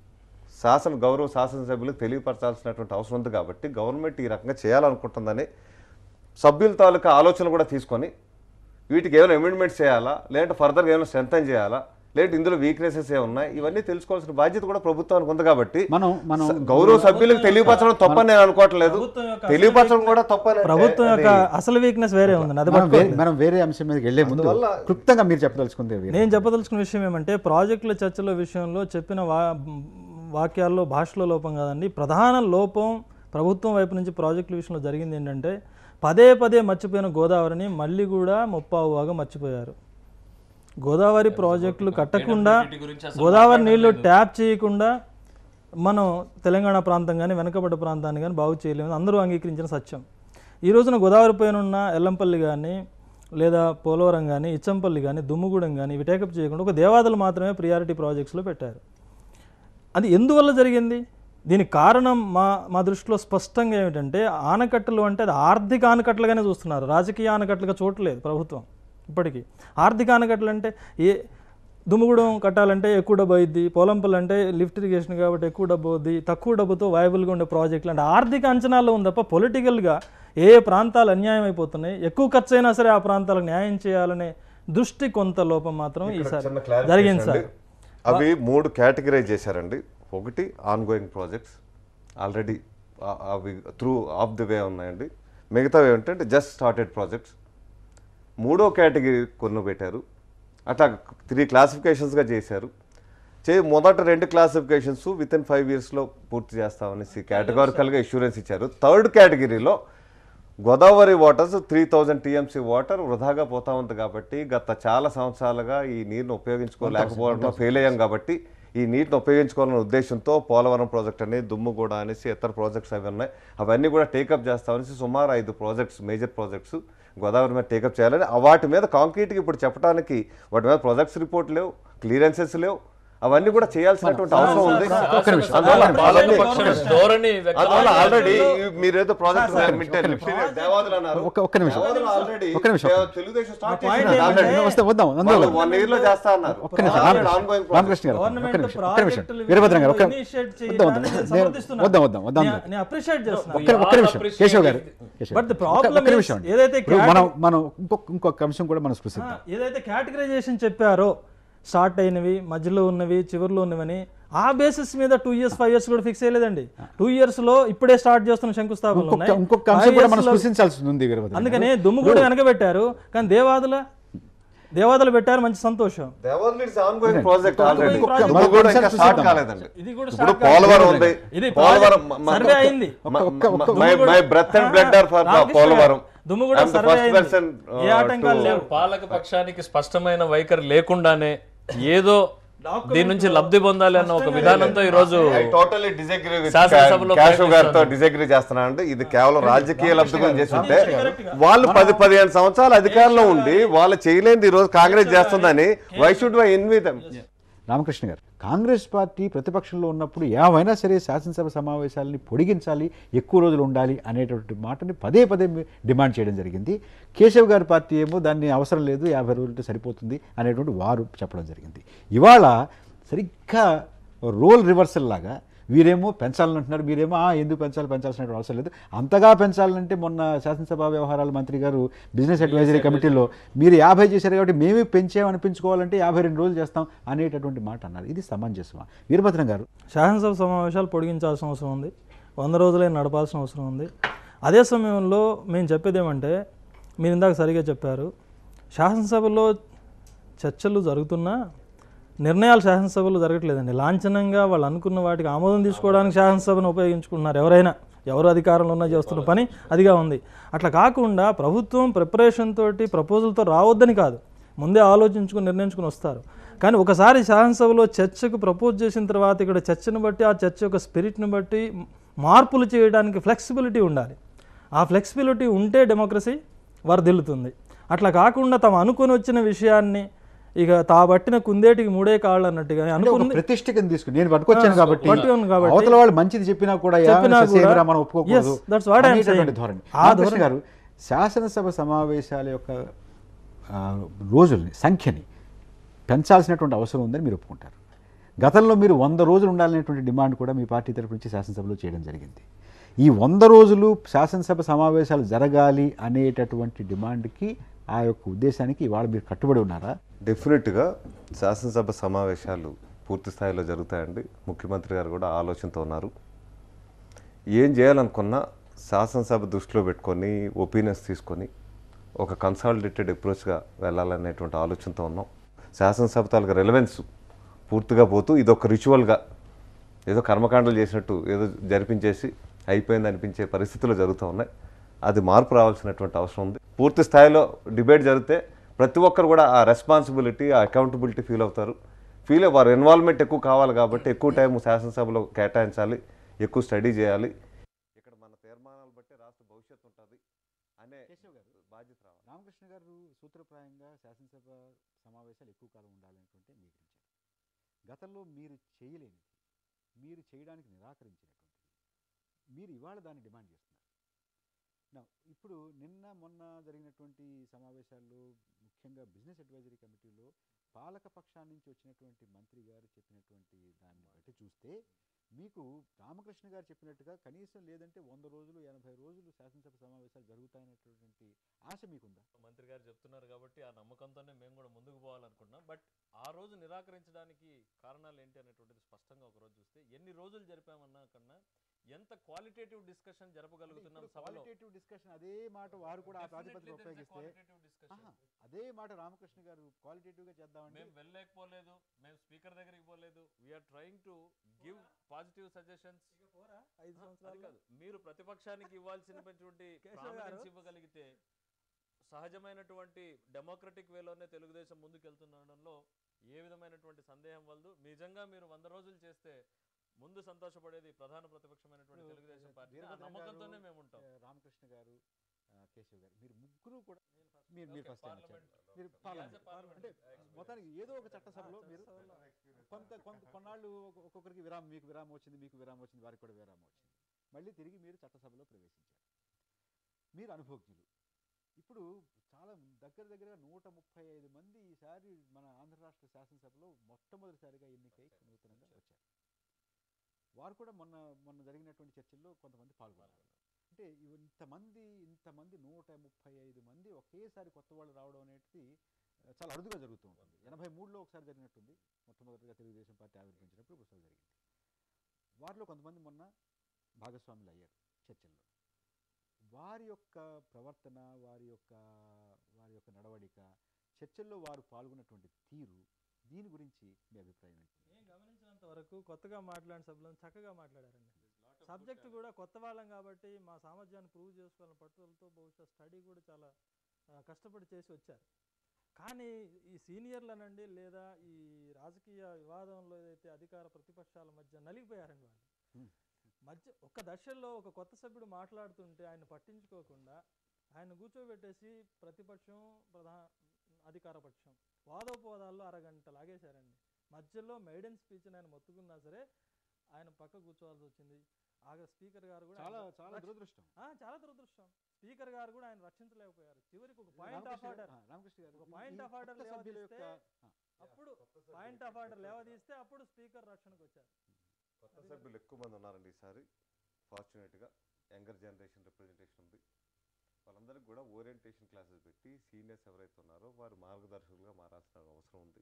శాసన గౌరవ శాసనసభ్యులకు తెలియపరచాల్సినటువంటి అవసరం ఉంది కాబట్టి గవర్నమెంట్ ఈ రకంగా చేయాలనుకుంటుందని సభ్యుల తాలూకా ఆలోచన కూడా తీసుకొని వీటికి ఏమైనా అమెండ్మెంట్స్ చేయాలా లేదంటే ఫర్దర్గా ఏమైనా స్ట్రెంథన్ చేయాలా లేదంటే ఇందులో వీక్నెసెస్ ఏమున్నాయి ఇవన్నీ తెలుసుకోవాల్సిన బాధ్యత కూడా ప్రభుత్వానికి ఉంది కాబట్టి మనం మనం స- గౌరవ సభ్యులకు తెలియపరచడం తప్పని నేను అనుకోవట్లేదు ప్రభుత్వం యొక్క తెలియపరచడం కూడా తప్పని అంటే ప్రభుత్వం యొక్క అది- అసలు వీక్నెస్ వేరే ఉందండి అది మనం వే- పట్టుకోండి. మనం వేరే అంశం మీదకి వెళ్లే ముందు అందువల్ల- క్లుప్తంగా మీరు చెప్పదలుచుకుంది ఏది? నేను చెప్పదలుచుకున్న విషయం ఏమంటే ప్రాజెక్టుల చర్చల విషయంలో చెప్పిన వా వాక్యాల్లో భాషలో లోపం కాదండి ప్రధాన లోపం ప్రభుత్వం వైపు నుంచి ప్రాజెక్టుల విషయంలో జరిగింది ఏంటంటే పదే పదే మర్చిపోయిన గోదావరిని మళ్ళీ కూడా ముప్పావుగా మర్చిపోయారు గోదావరి ప్రాజెక్టులు కట్టకుండా గోదావరి నీళ్లు ట్యాప్ చేయకుండా మనం తెలంగాణ ప్రాంతం కానీ వెనకబడ్డ ప్రాంతాన్ని కానీ బాగు చేయలేము అందరూ అంగీకరించిన సత్యం ఈ రోజున గోదావరి పైన ఉన్న ఎల్లంపల్లి కానీ లేదా పోలవరం కానీ ఇచ్చంపల్లి కానీ దుమ్ముగూడెం కానీ ఇవి టేకప్ చేయకుండా ఒక దేవాదులు మాత్రమే ప్రియారిటీ ప్రాజెక్ట్స్లో పెట్టారు అది ఎందువల్ల జరిగింది దీనికి కారణం మా మా దృష్టిలో స్పష్టంగా ఏమిటంటే ఆనకట్టలు అంటే అది ఆర్థిక ఆనకట్టలుగానే చూస్తున్నారు రాజకీయ ఆనకట్టలుగా చూడలేదు ప్రభుత్వం ఇప్పటికీ ఆర్థిక ఆనకట్టలు అంటే ఏ దుమ్ముగూడెం కట్టాలంటే ఎక్కువ డబ్బు అయింది పోలంపల్లి అంటే లిఫ్ట్ ఇరిగేషన్ కాబట్టి ఎక్కువ డబ్బు అవుద్ది తక్కువ డబ్బుతో వయబుల్గా ఉండే ప్రాజెక్టులు అంటే ఆర్థిక అంచనాల్లో ఉంది తప్ప పొలిటికల్గా ఏ ఏ ప్రాంతాలు అన్యాయం అయిపోతున్నాయి ఎక్కువ ఖర్చు అయినా సరే ఆ ప్రాంతాలకు న్యాయం చేయాలనే దృష్టి కొంత లోపం మాత్రం ఈసారి చిన్న clarification జరిగింది సార్ అండి. అవి మూడు కేటగిరైజ్ చేశారండి ఒకటి ఆన్ గోయింగ్ ప్రాజెక్ట్స్ ఆల్రెడీ అవి త్రూ ఆఫ్ ది వే ఉన్నాయండి మిగతావి ఏంటంటే జస్ట్ స్టార్టెడ్ ప్రాజెక్ట్స్ మూడో కేటగిరీ కొన్ని పెట్టారు అట్లా త్రీ క్లాసిఫికేషన్స్గా చేశారు చే మొదట రెండు క్లాసిఫికేషన్స్ విత్ ఇన్ ఫైవ్ ఇయర్స్లో పూర్తి చేస్తామనేసి కేటగారికల్గా ఇన్సూరెన్స్ ఇచ్చారు థర్డ్ కేటగిరీలో Godavari waters three thousand TMC water వృధాగా పోతా ఉంది కాబట్టి గత చాలా సంవత్సరాలుగా ఈ నీరుని ఉపయోగించుకోలేకపోవడం ఫెయిల్ అయ్యాం కాబట్టి ఈ నీటిని ఉపయోగించుకోవాలనే ఉద్దేశంతో పోలవరం ప్రాజెక్ట్ అని దుమ్ముగూడ అనేసి ఇతర ప్రాజెక్ట్స్ అవి ఉన్నాయి అవన్నీ కూడా టేకప్ చేస్తామనేసి సుమారు ఐదు ప్రాజెక్ట్స్ మేజర్ ప్రాజెక్ట్స్ గోదావరి మీద టేకప్ చేయాలని ఆ వాటి మీద కాంక్రీట్గా ఇప్పుడు చెప్పడానికి వాటి మీద ప్రాజెక్ట్స్ రిపోర్ట్ లేవు క్లియరెన్సెస్ లేవు అవన్నీ కూడా చేయాల్సినటువంటి అవసరం ఉంది ఒక్క నిమిషం, అందువల్ల ఒక్క నిమిషం. పాలక అవన్నీ- పక్షం ధోరణి అందువల్ల ఆల్రెడీ వ్యక్తం మీరేదో ప్రాజెక్ట్ దేవాదులు అన్నారు ఒక్క- ఒక్క నిమిషం. దేవాదులు ఆల్రెడీ ఒక్క నిమిషం. దేవ- తెలుగుదేశం స్టార్ట్ point చేసింది ఏంటంటే- ఆల్రెడీ. వస్తే వద్దాం అందులో వాళ్ళు వద్దాం. వన్ ఇయర్ లో చేస్తా అన్నారు ఒక్క నిమిషం Already Ramakrishna ongoing process. Ramakrishna గారు ఒక్క గవర్నమెంట్ నిమిషం ఒక్క నిమిషం ప్రాజెక్టుల వీరభద్రం గారు ఒక్క విషయంలో initiate వద్దాం వద్దాం చేయడాన్ని నేను- సమర్థిస్తున్నాను. వద్దాం వద్దాం వద్దాం నేను- నేను అప్రిషియేట్ చేస్తున్నాను ఒక్క ఒక్క నిమిషం కేశవ్ గారు కేశవ్ But the గారు. problem ఒక్క- ఒక్క is నిమిషం అండి. ఏదైతే ఇప్పుడు cate- మనం మనం ఇంకొక ఇంకొక అంశం కూడా మనం స్పృశిద్దాం ఏదైతే కేటగరైజేషన్ చెప్పారో స్టార్ట్ అయినవి మధ్యలో ఉన్నవి చివరిలో ఉన్నవని ఆ బేసిస్ మీద టూ ఇయర్స్ ఫైవ్ ఇయర్స్ కూడా ఫిక్స్ చేయలేదండి టూ ఇయర్స్ లో ఇప్పుడే స్టార్ట్ చేస్తున్న శంకుస్థాపనలు ఇంకొక ఉన్నాయి. ఇంకొక Five అంశం కూడా years మనం లో- స్పృశించాల్సి ఉంది వీరభద్ర అందుకని దుమ్ము కూడా వెనకబెట్టారు కానీ దేవాదుల దేవాదులు పెట్టారు మంచి సంతోషం ఆన్గోయింగ్ ప్రాజెక్ట్ ఆల్రెడీ project. దుమ్ము కూడా ఇంకా ఒకసారి స్టార్ట్ చూద్దాం. కాలేదండి ఇది కూడా ఇప్పుడు start కాలేదు. పోలవరం ఉంది ఇది పోలవరం project survey అయింది. My breath and blood are for Ramakrishna Polavaram దుమ్ము కూడా I'm the survey first అయింది. person, uh, ఏ ఆటంకాలు to- లేవు పాలక పక్షానికి స్పష్టమైన వైఖరి లేకుండానే ఏదో దీని నుంచి లబ్ధి పొందాలి అన్న ఒక విధానంతో ఈ రోజు I totally disagree with శాసనసభలో Ca- కేశవ్ గారితో ప్రయత్నిస్తాను. డిసగ్రీ చేస్తున్నాను అంటే ఇది కేవలం రాజకీయ లబ్ధి గురించి చేసి ఉంటే వాళ్ళు పది పదిహేను సంవత్సరాలు అధికారంలో ఉండి వాళ్ళు చేయలేనిది ఈ రోజు కాంగ్రెస్ చేస్తుందని why should why envy them Ramakrishna garu Congress party ప్రతిపక్షంలో ఉన్నప్పుడు ఏమైనా సరే శాసనసభ సమావేశాలని పొడిగించాలి ఎక్కువ రోజులు ఉండాలి అనేటువంటి మాటని పదే పదే మీ- డిమాండ్ చేయడం జరిగింది కేశవ్ గారి పార్టీ ఏమో దాన్ని అవసరం లేదు యాభై రోజులతో సరిపోతుంది అనేటువంటి వారు చెప్పడం జరిగింది ఇవాళ సరిగ్గా రోల్ రివర్సల్ లాగా వీరేమో పెంచాలంటున్నారు మీరేమో "ఆ, ఎందుకు పెంచాలి పెంచాల్సిన అవసరం లేదు అంతగా పెంచాలంటే మొన్న శాసనసభ వ్యవహారాల మంత్రి గారు బిజినెస్ అడ్వైజరీ కమిటీలో మీరు యాభై చేశారు కాబట్టి మేమే పెంచామనిపించుకోవాలంటే యాభై రెండు రోజులు చేస్తాం అనేటటువంటి మాట అన్నారు ఇది సమంజసమా వీరభద్రం గారు శాసనసభ సమావేశాలు పొడిగించాల్సిన అవసరం ఉంది వంద రోజులే నడపాల్సిన అవసరం ఉంది అదే సమయంలో మేము చెప్పేది ఏమంటే మీరు ఇందాక సరిగా చెప్పారు శాసనసభలో చర్చలు జరుగుతున్నా నిర్ణయాలు శాసనసభలో జరగట్లేదండి లాంఛనంగా వాళ్ళు అనుకున్న వాటికి ఆమోదం తీసుకోవడానికి శాసనసభను ఉపయోగించుకుంటున్నారు ఎవరైనా ఎవరు అధికారంలో ఉన్నా చేస్తున్న పని అదిగా ఉంది అట్లా కాకుండా ప్రభుత్వం ప్రిపరేషన్ తోటి ప్రపోజల్తో రావద్దని కాదు ముందే ఆలోచించుకుని నిర్ణయించుకుని వస్తారు కానీ ఒకసారి శాసనసభలో చర్చకు ప్రపోజ్ చేసిన తర్వాత ఇక్కడ చర్చను బట్టి ఆ చర్చ యొక్క స్పిరిట్ని బట్టి మార్పులు చేయడానికి ఫ్లెక్సిబిలిటీ ఉండాలి ఆ ఫ్లెక్సిబిలిటీ ఉంటే డెమోక్రసీ వర్ధిల్లుతుంది అట్లా కాకుండా తాము అనుకొని వచ్చిన విషయాన్ని ఇక తా పట్టిన కుందేటికి మూడే కాళ్ళు అన్నట్టుగానే అంటే ఒక అనుకుంది ప్రతిష్ఠికను తీసుకుని నేను పట్టుకొచ్చాను ఆ, కాబట్టి పట్టుకున్నాను కాబట్టి- అవతల వాళ్ళు మంచిది చెప్పినా కూడా చెప్పినా "ఏమైనా ససేమిరా కూడా- మనం ఒప్పుకోకూడదు Yes, that's what I am అనేటటువంటి saying. ధోరణి ఆ రామకృష్ణ ధోరణి- గారు శాసనసభ సమావేశాల యొక్క ఆ, రోజుల్ని సంఖ్యని పెంచాల్సినటువంటి అవసరం ఉందని మీరు ఒప్పుకుంటారు గతంలో మీరు వంద రోజులు ఉండాలనేటువంటి డిమాండ్ కూడా మీ పార్టీ తరపు నుంచి శాసనసభలో చేయడం జరిగింది ఈ వంద రోజులు శాసనసభ సమావేశాలు జరగాలి అనేటటువంటి డిమాండ్కి ఆ యొక్క ఉద్దేశానికి ఇవాళ మీరు కట్టుబడి ఉన్నారా డెఫినెట్గా శాసనసభ సమావేశాలు పూర్తి స్థాయిలో జరుగుతాయండి ముఖ్యమంత్రి గారు కూడా ఆలోచనతో ఉన్నారు ఏం చేయాలనుకున్నా శాసనసభ దృష్టిలో పెట్టుకొని ఒపీనియన్స్ తీసుకొని ఒక కన్సాలిడేటెడ్ అప్రోచ్గా వెళ్ళాలనేటువంటి ఆలోచనతో ఉన్నాం శాసనసభ తాలూకా రెలవెన్స్ పూర్తిగా పోతూ ఇది ఒక రిచువల్గా ఏదో కర్మకాండలు చేసినట్టు ఏదో జరిపించేసి అయిపోయింది అనిపించే పరిస్థితులు జరుగుతూ ఉన్నాయి అది మార్పు రావాల్సినటువంటి అవసరం ఉంది పూర్తి స్థాయిలో డిబేట్ జరిగితే ప్రతి ఒక్కరు కూడా ఆ రెస్పాన్సిబిలిటీ ఆ అకౌంటబిలిటీ ఫీల్ అవుతారు ఫీల్ వారు ఇన్వాల్వ్మెంట్ ఎక్కువ కావాలి కాబట్టి ఎక్కువ టైం శాసనసభలో కేటాయించాలి ఎక్కువ స్టడీ చేయాలి ఇక్కడ మన తీర్మానాలు బట్టి రాష్ట్ర భవిష్యత్తు ఉంటుంది అనే బాధ్యత రావాలి రామకృష్ణ గారు సూత్రప్రాయంగా శాసనసభ సమావేశాలు ఎక్కువ కాలం ఉండాలనుకుంటే అంగీకరించారు గతంలో మీరు చేయలేనిది మీరు చేయడానికి నిరాకరించినటువంటిది మీరు ఇవాళ దాన్ని డిమాండ్ చేస్తున్నారు నా ఇప్పుడు నిన్న మొన్న జరిగినటువంటి సమావేశాల్లో ముఖ్యంగా బిజినెస్ అడ్వైజరీ కమిటీలో పాలక పక్షాన్ని నుంచి వచ్చినటువంటి మంత్రి గారు చెప్పినటువంటి దాన్ని బట్టి చూస్తే మీకు రామకృష్ణ గారు చెప్పినట్టుగా కనీసం లేదంటే వంద రోజులు ఎనభై రోజులు శాసనసభ సమావేశాలు జరుగుతాయనేటటువంటి ఆశ మీకుందా మంత్రి గారు చెప్తున్నారు కాబట్టి ఆ నమ్మకంతోనే మేము కూడా ముందుకు పోవాలనుకుంటున్నాం బట్ ఆ రోజు నిరాకరించడానికి కారణాలు ఏంటి అనేటువంటిది స్పష్టంగా ఒక రోజు చూస్తే ఎన్ని రోజులు జరిపామన్నా కన్నా ఎంత క్వాలిటేటివ్ డిస్కషన్ జరపగలుగుతున్నాం సభలో క్వాలిటేటివ్ డిస్కషన్ అదే మాట వారు కూడా ఆ ప్రాతిపదిక Definitely there is a ఉపయోగిస్తే qualitative discussion. ఆహా, అదే మాట రామకృష్ణ గారు క్వాలిటేటివ్ గా చేద్దామండి మేము వెళ్ళలేకపోలేదు మేము స్పీకర్ దగ్గరికి పోలేదు we're trying to give positive suggestions ఐదు అది కాదు మీరు ప్రతిపక్షానికి ఇవ్వాల్సినటువంటి ప్రామినెన్స్ ఇవ్వగలిగితే సహజమైనటువంటి డెమోక్రటిక్ వేలోనే తెలుగుదేశం ముందుకెళ్తుండడంలో ఏ విధమైనటువంటి సందేహం వలదు నిజంగా మీరు వంద రోజులు చేస్తే ముందు సంతోషపడేది ప్రధాన ప్రతిపక్షమైనటువంటి తెలుగుదేశం పార్టీ ఆ వీరభద్రం నమ్మకంతోనే గారు, మేము ఉంటాం ఆ, రామకృష్ణ గారు ఆ, కేశవ్ గారు మీరు ముగ్గురు కూడా మీరు మీరు Okay, ఫస్ట్ టైం parliament. వచ్చారు మీరు He has a parliament parliament అంటే experience. మొత్తానికి ఏదో ఒక చట్టసభలో మీరు కొంత కొంత కొన్నాళ్ళు ఒక్కొ- ఒక్కొక్కరికి విరామం మీకు విరామం వచ్చింది మీకు విరామం వచ్చింది వారికి కూడా విరామం వచ్చింది మళ్ళీ తిరిగి మీరు చట్టసభలో ప్రవేశించారు మీరు అనుభవజ్ఞులు ఇప్పుడు చాలా దగ్గర దగ్గర నూట ముప్పై ఐదు మంది ఈసారి మన ఆంధ్ర రాష్ట్ర శాసనసభలో మొట్టమొదటిసారిగా ఎన్నికై నూతనంగా వచ్చారు వారు కూడా మొన్న మొన్న జరిగినటువంటి చర్చల్లో కొంతమంది పాల్గొన్నారు అంటే ఇవి ఇంతమంది ఇంతమంది నూట ముప్పై ఐదు మంది ఒకేసారి కొత్త వాళ్ళు రావడం అనేది చాలా అరుదుగా జరుగుతూ ఉంటుంది ఎనభై మూడులో ఒకసారి జరిగినట్టుంది మొట్టమొదటిగా తెలుగుదేశం పార్టీ ఆవిర్భవించినప్పుడు ఒకసారి జరిగింది వారిలో కొంతమంది మొన్న భాగస్వాములు అయ్యారు చర్చల్లో వారి యొక్క ప్రవర్తన వారి యొక్క వారి యొక్క నడవడిక చర్చల్లో వారు పాల్గొన్నటువంటి తీరు దీని గురించి మీ అభిప్రాయం ఏంటి నేను గమనించినంత వరకు కొత్తగా మాట్లాడిన సభ్యులను చక్కగా మాట్లాడారండి సబ్జెక్ట్ కూడా కొత్త వాళ్ళం కాబట్టి మా సామర్థ్యాన్ని ప్రూవ్ చేసుకోవాలని పట్టుదలతో బహుశా స్టడీ కూడా చాలా ఆ, కష్టపడి చేసి వచ్చారు కానీ ఈ సీనియర్లనండి లేదా ఈ రాజకీయ వివాదంలో ఏదైతే అధికార ప్రతిపక్షాల మధ్య నలిగిపోయారండి వాళ్ళు మధ్య ఒక దశల్లో ఒక కొత్త సభ్యుడు మాట్లాడుతుంటే ఆయన పట్టించుకోకుండా ఆయన కూర్చోబెట్టేసి ప్రతిపక్షం ప్రధాన అధికార పక్షం వాదోపవాదాల్లో అరగంట లాగేశారండి మధ్యలో మెయిడెన్ స్పీచ్ ఆయన మొత్తుకున్నా సరే ఆయన పక్క కూర్చోవాల్సి వచ్చింది ఆగ స్పీకర్ గారు కూడా చాలా ఆయన- చాలా దురదృష్టం ఆ, చాలా దురదృష్టం స్పీకర్ గారు కూడా ఆయన రక్షించలేకపోయారు చివరికి ఒక పాయింట్ ఆఫ్ రామకృష్ణ ఆర్డర్ ఆ, రామకృష్ణ గారు ఒక పాయింట్ ఈ ఆఫ్ ఆర్డర్ కొత్త సభ్యుల యొక్క లేవదీస్తే ఆ, అప్పుడు పాయింట్ ఆఫ్ ఆర్డర్ లేవదీస్తే అప్పుడు స్పీకర్ రక్షణకు వచ్చారు కొత్త సభ్యులు ఎక్కువ మంది ఉన్నారండి ఈసారి ఫార్చునేట్గా యంగర్ జనరేషన్ రిప్రజెంటేషన్ ఉంది వాళ్ళందరికీ కూడా ఓరియంటేషన్ క్లాసెస్ పెట్టి సీనియర్స్ ఎవరైతే ఉన్నారో వారు మార్గదర్శకులుగా మారాల్సిన అవసరం ఉంది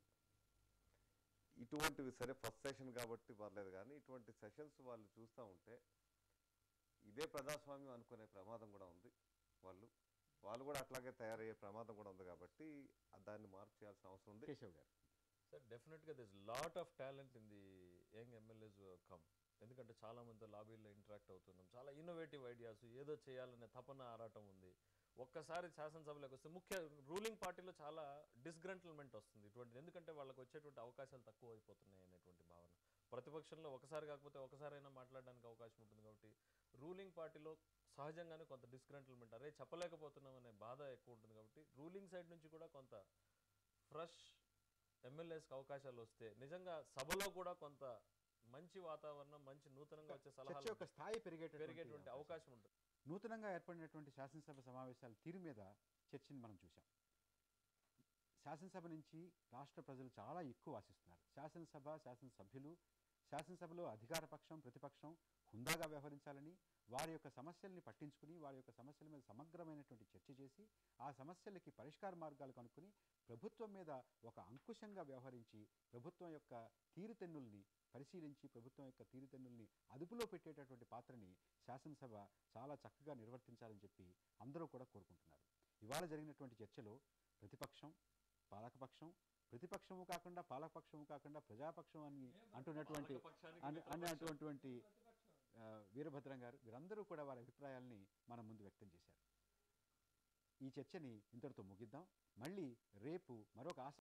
ఇటువంటివి సరే ఫస్ట్ సెషన్ కాబట్టి పర్లేదు కానీ ఇటువంటి సెషన్స్ వాళ్ళు చూస్తూ ఉంటే ఇదే ప్రజాస్వామ్యం అనుకునే ప్రమాదం కూడా ఉంది వాళ్ళు వాళ్ళు కూడా అట్లాగే తయారయ్యే ప్రమాదం కూడా ఉంది కాబట్టి దాన్ని మార్పు చేయాల్సిన అవసరం ఉంది Keshav garu sir definitely this lot of talent in the young MLAs come ఎందుకంటే చాలా మందితో లాబీల్లో ఇంటరాక్ట్ అవుతున్నాం చాలా ఇన్నోవేటివ్ ఐడియాస్ ఏదో చేయాలనే తపన ఆరాటం ఉంది ఒక్కసారి శాసనసభలోకి వస్తే ముఖ్య రూలింగ్ పార్టీలో చాలా డిస్గ్రంటల్మెంట్ వస్తుంది ఇటువంటిది ఎందుకంటే వాళ్ళకి వచ్చేటువంటి అవకాశాలు తక్కువ అయిపోతున్నాయి అనేటువంటి భావన ప్రతిపక్షంలో ఒకసారి కాకపోతే ఒకసారైనా మాట్లాడడానికి అవకాశం ఉంటుంది కాబట్టి రూలింగ్ పార్టీలో సహజంగానే కొంత డిస్గ్రంటల్మెంట్ అరే చెప్పలేకపోతున్నాం అనే బాధ ఎక్కువ ఉంటుంది కాబట్టి రూలింగ్ సైడ్ నుంచి కూడా కొంత ఫ్రెష్ ఎమ్మెల్యేస్కి అవకాశాలు వస్తే నిజంగా సభలో కూడా కొంత మంచి వాతావరణం మంచి నూతనంగా వచ్చే చర్చ సలహాలు యొక్క స్థాయి పెరిగేటటువంటి పెరిగేటువంటి అవకాశం ఉంటుంది నూతనంగా ఏర్పడినటువంటి శాసనసభ సమావేశాల తీరు మీద చర్చని మనం చూసాం శాసనసభ నుంచి రాష్ట్ర ప్రజలు చాలా ఎక్కువ ఆశిస్తున్నారు శాసనసభ శాసనసభ్యులు శాసనసభలో అధికార పక్షం ప్రతిపక్షం హుందాగా వ్యవహరించాలని వారి యొక్క సమస్యల్ని పట్టించుకుని వారి యొక్క సమస్యల మీద సమగ్రమైనటువంటి చర్చ చేసి ఆ సమస్యలకి పరిష్కార మార్గాలు కనుక్కుని ప్రభుత్వం మీద ఒక అంకుశంగా వ్యవహరించి ప్రభుత్వం యొక్క తీరుతెన్నుల్ని పరిశీలించి ప్రభుత్వం యొక్క తీరుతెన్నుల్ని అదుపులో పెట్టేటటువంటి పాత్రని శాసనసభ చాలా చక్కగా నిర్వర్తించాలని చెప్పి అందరూ కూడా కోరుకుంటున్నారు ఇవాళ జరిగినటువంటి చర్చలో ప్రతిపక్షం పాలకపక్షం ప్రతిపక్షము కాకుండా పాలకపక్షము కాకుండా ప్రజాపక్షం అని అంటున్నటువంటి అని అన్నటువంటి ఆ, వీరభద్రం గారు వీరందరూ కూడా వారి అభిప్రాయాల్ని మన ముందు వ్యక్తం చేశారు ఈ చర్చని ఇంతటితో ముగిద్దాం మళ్ళీ రేపు మరొక ఆసక్తి